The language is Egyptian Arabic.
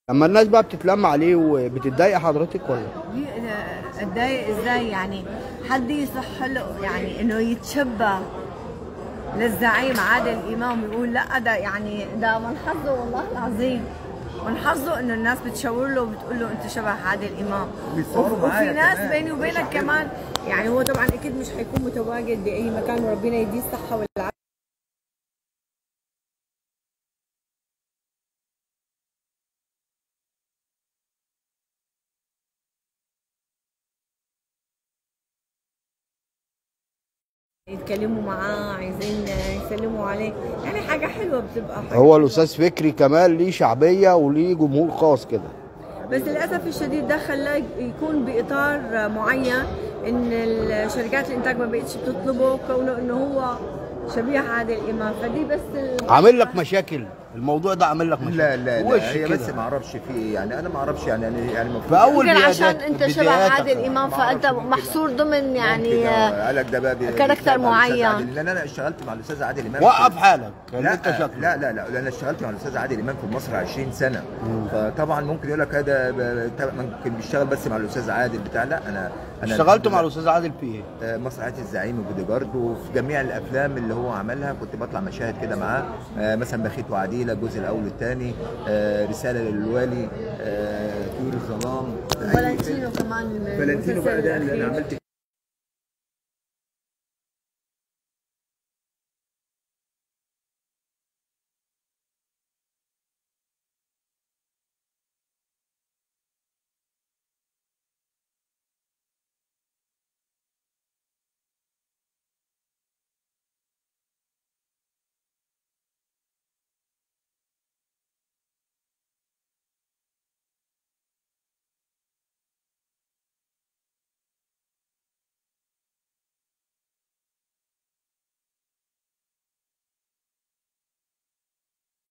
لما الناس بقى بتتلم عليه وبتتضايق حضرتك ولا دي- اتضايق ازاي يعني حد يصح له يعني انه يتشبه للزعيم عادل امام ويقول لا ده يعني ده من حظه والله العظيم من حظه انه الناس بتشاور له وبتقول له انت شبه عادل امام بيتصوروا وفي معايا ناس كمان. بيني وبينك كمان يعني هو طبعا اكيد مش حيكون متواجد باي مكان وربنا يديه الصحه والعافيه يتكلموا معاه عايزين يسلموا عليه يعني حاجه حلوه بتبقى حاجة هو الاستاذ فكري كمان ليه شعبيه وليه جمهور خاص كده بس للاسف الشديد ده خلاه يكون باطار معين ان الشركات الانتاج ما بقتش بتطلبه كونه انه هو شبيه عادل امام فدي بس ال- عامل لك مشاكل الموضوع ده عامل لك مشاكل لا لا وش لا هي كده. بس ما اعرفش في ايه يعني انا ما اعرفش يعني يعني يعني المفروض في اول يمكن عشان بداياتك- انت شبه بداياتك عادل امام ما فانت أعرفش ممكن. محصور ضمن يعني آه، قال لك ده بقى بي- كاركتر بيشتغل مع الأستاذ معين. عادل. لان انا اشتغلت مع الاستاذ عادل امام وقف في- حالك اللي لا انت شكله لا لا لا لان انا اشتغلت مع الاستاذ عادل امام في مصر 20 سنه فطبعا ممكن يقول لك هذا ب- طبعاً ممكن بيشتغل بس مع الاستاذ عادل بتاع لا انا انا اشتغلت مع الاستاذ عادل في ايه آه، مسرحيه الزعيم وبوديجارد وفي جميع الافلام اللي هو عملها كنت بطلع مشاهد كده معاه آه، مثلا بخيت وعديله الجزء الاول والثاني رساله للوالي آه، طيور الظلام فالنتينو كمان فالنتينو بقى ده اللي انا المسلسل عملت